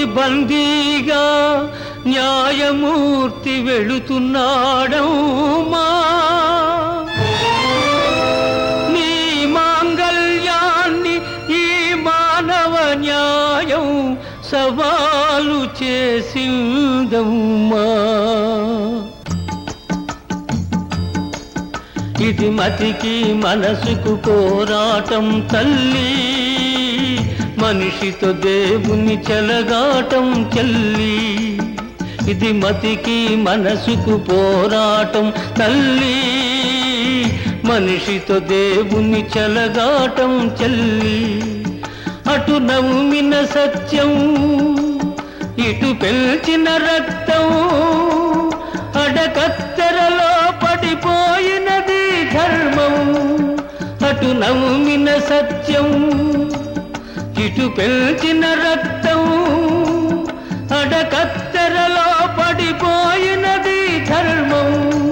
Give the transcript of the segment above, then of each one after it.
మతి బందీగా న్యాయమూర్తి వెళుతున్నాడమ్మా నీ మాంగళ్యాన్ని ఈ మానవ న్యాయం సవాలు చేసిందమ్మా ఇది మతికి మనసుకు పోరాటం తల్లి మనిషితో దేవుని చెలగాటం చెల్లి ఇది మతికి మనసుకు పోరాటం తల్లి మనిషితో దేవుని చెలగాటం చెల్లి అటు నవ్విన సత్యం ఇటు పెల్చిన రక్తం అడకత్తెరలో పడిపోయినది ధర్మం అటు నవ్విన సత్యం ఇటు పెల్చిన రక్తం అడకత్తెరలో పడిపోయినది ధర్మం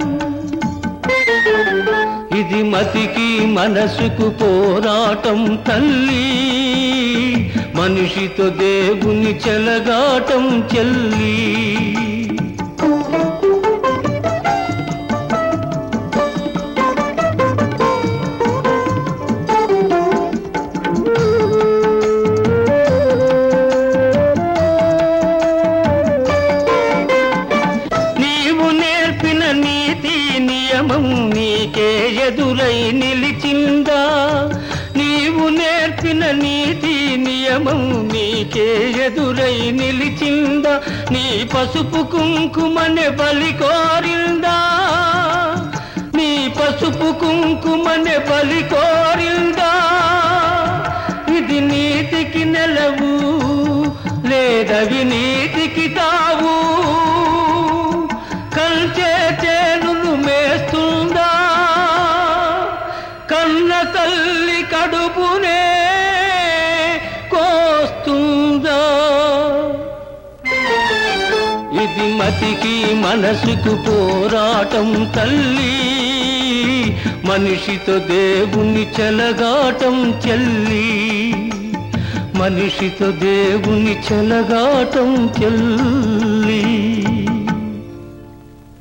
ఇది మతికి మనసుకు పోరాటం తల్లి మనిషితో దేవుని చెలగాటం చెల్లి నీవు నేర్పిన నీతి నియమం నీకే ఎదురై నిలిచిందా నీవు నేర్పిన నీతి నియమం నీకే ఎదురై నిలిచిందా నీ పసుపు కుంకుమనే బలి కోరిందా నీ పసుపు కుంకుమనే బలి కోరిందా ఇది నీతికి నెలవు లేదవి నీతికి తావు కంచే చేనును మేస్తుందా కన్న తల్లి కడుపునే కోస్తుందా ఇది మతికి మనసుకు పోరాటం తల్లి మనిషితో దేవుని చెలగాటం చెల్లి మనిషితో దేవుని చెలగాటం చెల్లి